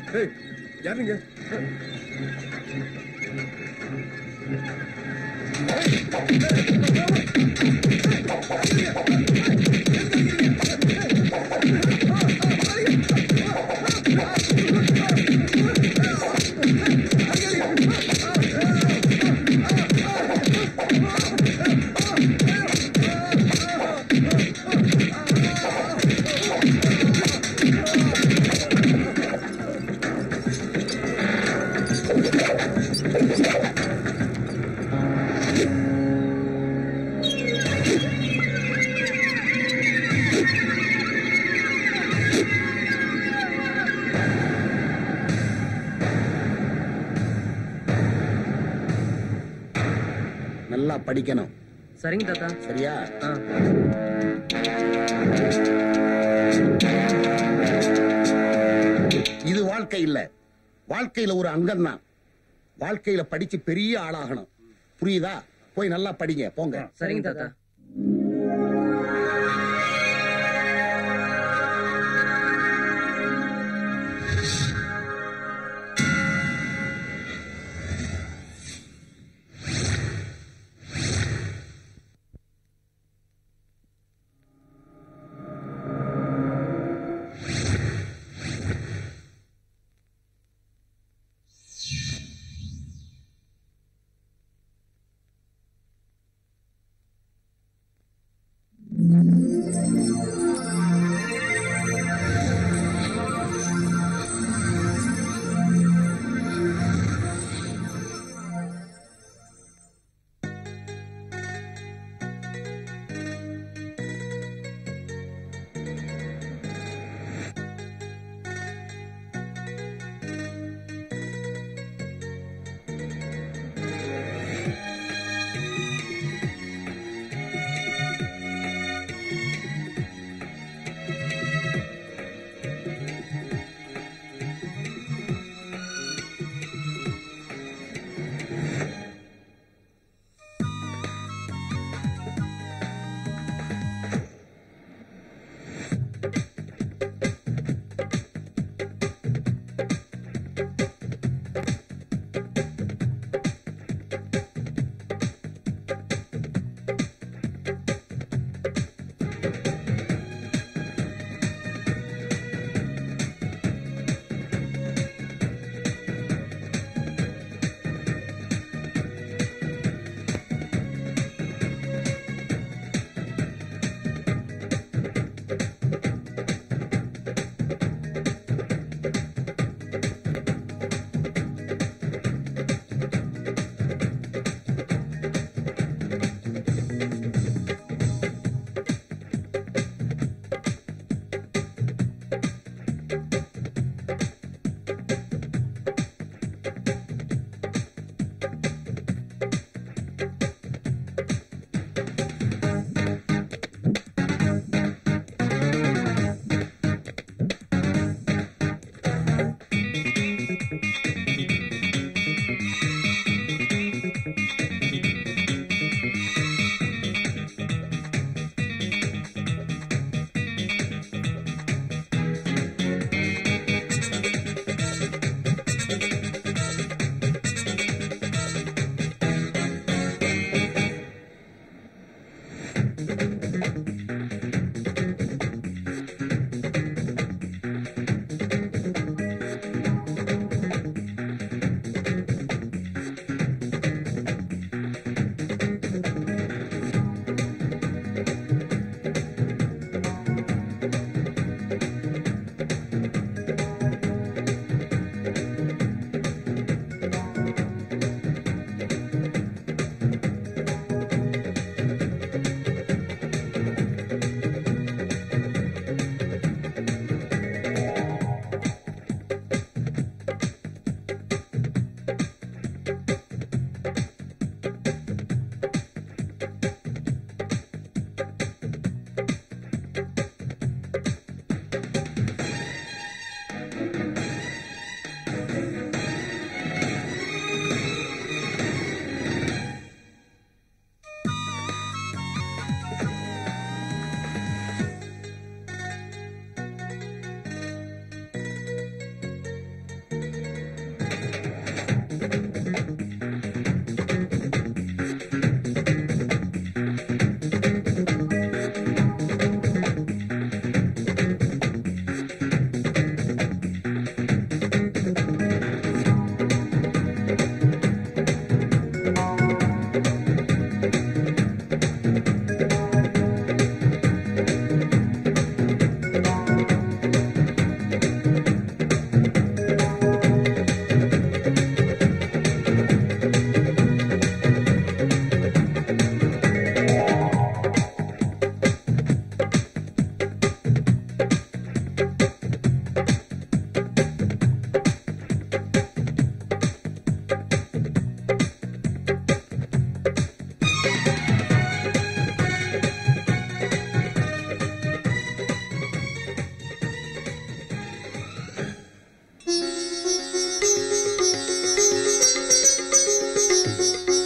ஏய் யார் நீங்க நல்லா படிக்கணும் சரிங்க தாத்தா சரியா ஆ இது வாழ்க்கை இல்ல வாழ்க்கையில ஒரு அங்கம் தான் வாழ்க்கையில படிச்சு பெரிய ஆளாகணும் புரியுதா போய் நல்லா படிங்க போங்க சரிங்க தாத்தா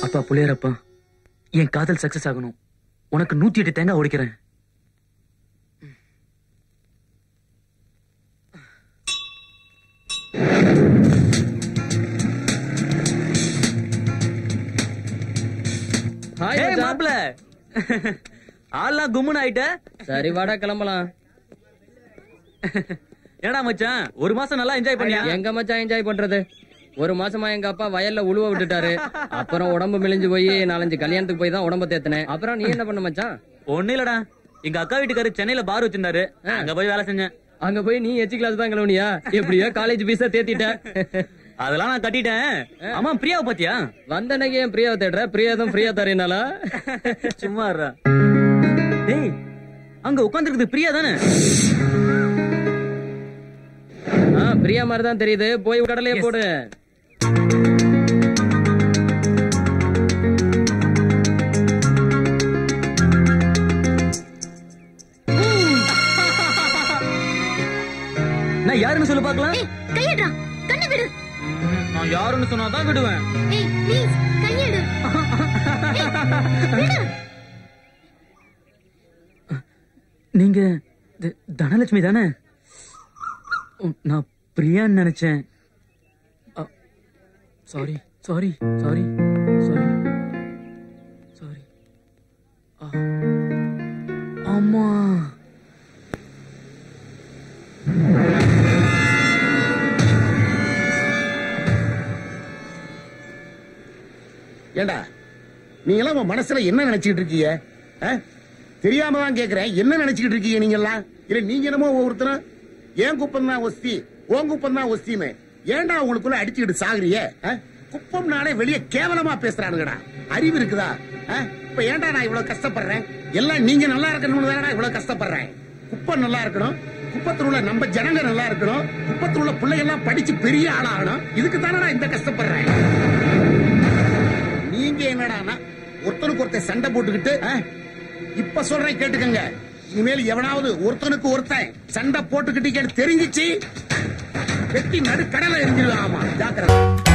அப்பா புள்ளையரப்பா என் காதல் சக்சஸ் ஆகணும் உனக்கு நூத்தி எட்டு தேங்காய் உடைக்கிறேன் ஹாய் ஏய் மச்சான். மாப்ள ஆள்லாம் கும்முன்னு ஆயிட்ட சரி வாடா கிளம்பலாம் என்னடா மச்சான் ஒரு மாசம் நல்லா என்ஜாய் பண்ணியா எங்க மச்சான் என்ஜாய் பண்றது ஒரு மாசமா எங்க அப்பா வயல்ல உழுவ விட்டுட்டாரு அப்புறம் உடம்பு மெலிஞ்சு போய் நாலஞ்சு கல்யாணத்துக்கு போய் தான் உடம்ப தேத்தினேன் அப்புறம் நீ என்ன பண்ண மச்சான் ஒண்ணு இல்லடா எங்க அக்கா வீட்டுக்காரு சென்னையில பார் வச்சிருந்தாரு அங்க போய் வேலை செஞ்சேன் அங்க போய் நீ எச்சு கிளாஸ் தான் கிளவுனியா எப்படியோ காலேஜ் பீஸா தேத்திட்ட அதெல்லாம் நான் கட்டிட்டேன் ஆமா பிரியாவை பாத்தியா வந்த அன்னைக்கு ஏன் பிரியாவை தேடுற பிரியா தான் ஃப்ரீயா தரேனாலா சும்மா இருடா. டேய் அங்க உட்காந்துருக்குது பிரியா தானே ஆ பிரியா மாதிரி தான் தெரியுது போய் கடலையே Yes. போடு நான் யாருன்னு சொல்லு பாக்கலாம் ஏய் கையடா கண்ணை விடு நான் யாருன்னு சொன்னாதான் விடுவேன் ஏய் ப்ளீஸ் கையெடு விடு நீங்க த- தனலட்சுமி தானே உம், நான் பிரியான்னு நினைச்சேன் sorry sorry sorry sorry sorry ஆமா ஏண்டா நீங்க எல்லாம் உன் மனசுல என்ன நினைச்சுக்கிட்டு இருக்கீங்க ஆ? தெரியாம தான் கேக்குறேன் என்ன நினைச்சுக்கிட்டு இருக்கீங்க நீங்க எல்லாம் இல்ல நீங்க என்னமோ ஒவ்வொருத்தரும் ஏன் குப்பம் தான் ஒஸ்தி உன் குப்பம் தான் ஒஸ்தின்னு ஏன்டா உங்களுக்குள்ள அடிச்சுக்கிட்டு சாகுறிய ஆ? குப்பம்னாலே வெளிய கேவலமா பேசுறானுங்கடா அறிவு இருக்குதா ஆ? இப்ப ஏன்டா நான் இவ்வளவு கஷ்டப்படுறேன் எல்லாம் நீங்க நல்லா இருக்கணும்னு தானடா இவ்வளவு கஷ்டப்படுறேன் குப்பம் நல்லா இருக்கணும் குப்பத்தில் உள்ள நம்ம ஜனங்க நல்லா இருக்கணும் குப்பத்தில் உள்ள பிள்ளைங்க எல்லாம் படிச்சு பெரிய ஆளாகணும் இதுக்கு தானே நான் இந்த கஷ்டப்படுறேன் நீங்க என்னடானா ஒருத்தனுக்கு ஒருத்தன் சண்டை போட்டுக்கிட்டு ஆ? இப்ப சொல்றேன் கேட்டுக்கங்க இனிமேல் எவனாவது ஒருத்தனுக்கு ஒருத்தன் சண்டை போட்டுக்கிட்டு தெரிஞ்சிச்சு வெட்டி நடு கடலை எரிஞ்சிருவான் ஆமா ஜாக்கிரதை